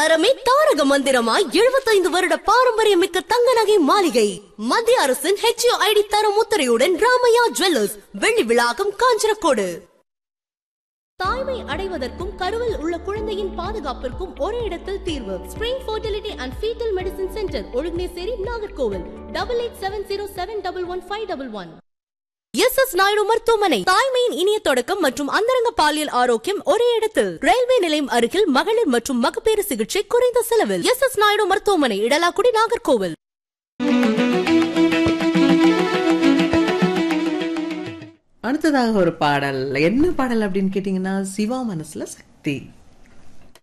தரமே தாரக மந்திரமாய் எழுபத்தைந்து வருட பாரம்பரியமிக்க தங்க நகை மாளிகை மத்திய அரசின் ஹெச்ஓஐடி தரம் முத்திரையுடன் ராமையா ஜுவல்லர்ஸ் வெள்ளி விழாக்கம் காஞ்சனக்கோடு தாய்மை அடைவதற்கும் கருவில் உள்ள குழந்தையின் பாதுகாப்பிற்கும் ஒரே இடத்தில் தீர்வு spring fertility and foetal medicine centre Ozhuginasseri Nagercoil double eight seven zero seven double one five double one S S Naidu மருத்துவமனை தாய்மையின் இனிய தொடக்கம் மற்றும் அந்தரங்க பாலியல் ஆரோக்கியம் ஒரே இடத்தில் ரயில்வே நிலையம் அருகில் மகளிர் மற்றும் மகப்பேறு சிகிச்சை குறைந்த செலவில் எஸ் எஸ் நாயுடு மருத்துவமனை இடலாக்குடி நாகர்கோவில் அடுத்ததாக ஒரு பாடல் என்ன பாடல் அப்படின்னு கேட்டிங்கன்னா சிவா மனசுல சக்தி